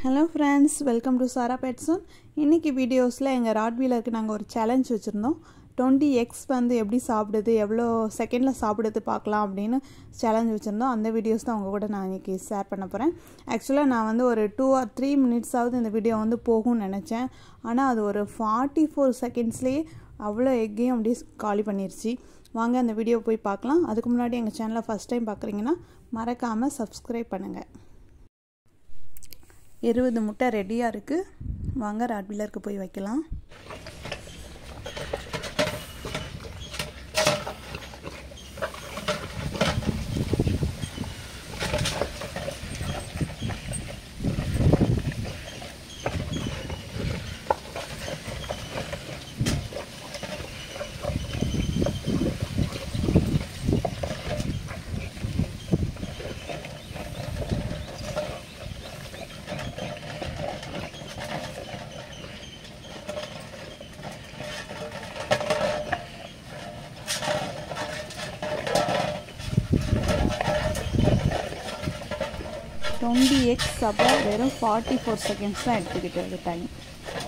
hello friends welcome to Sara Petzone இன்றைக்கி வீடியோஸில் எங்கள் ராட்வீலருக்கு நாங்கள் ஒரு சேலஞ்ச் வச்சுருந்தோம் டுவெண்ட்டி எக்ஸ் வந்து எப்படி சாப்பிடுது எவ்வளோ செகண்டில் சாப்பிடுது பார்க்கலாம் அப்படின்னு சேலஞ்ச் வச்சுருந்தோம் அந்த வீடியோஸ் தான் உங்கள் கூட நான் இன்றைக்கி ஷேர் பண்ண போகிறேன் ஆக்சுவலாக நான் வந்து ஒரு டூ ஆர் த்ரீ மினிட்ஸாவது இந்த வீடியோ வந்து போகும்னு நினச்சேன் ஆனால் அது ஒரு ஃபார்ட்டி ஃபோர் செகண்ட்ஸ்லேயே அவ்வளோ எக்கையும் அப்படியே காலி பண்ணிருச்சு வாங்க அந்த வீடியோ போய் பார்க்கலாம் அதுக்கு முன்னாடி எங்கள் சேனலை ஃபஸ்ட் டைம் பார்க்குறீங்கன்னா மறக்காமல் சப்ஸ்கிரைப் பண்ணுங்கள் இருபது முட்டை ரெடியாக இருக்குது வாங்க ராட்வீலருக்கு போய் வைக்கலாம் டுவெண்ட்டி எக்ஸ் அப்போ வெறும் ஃபார்ட்டி ஃபோர் செகண்ட்ஸ் தான் எடுத்துக்கிட்டது டைம்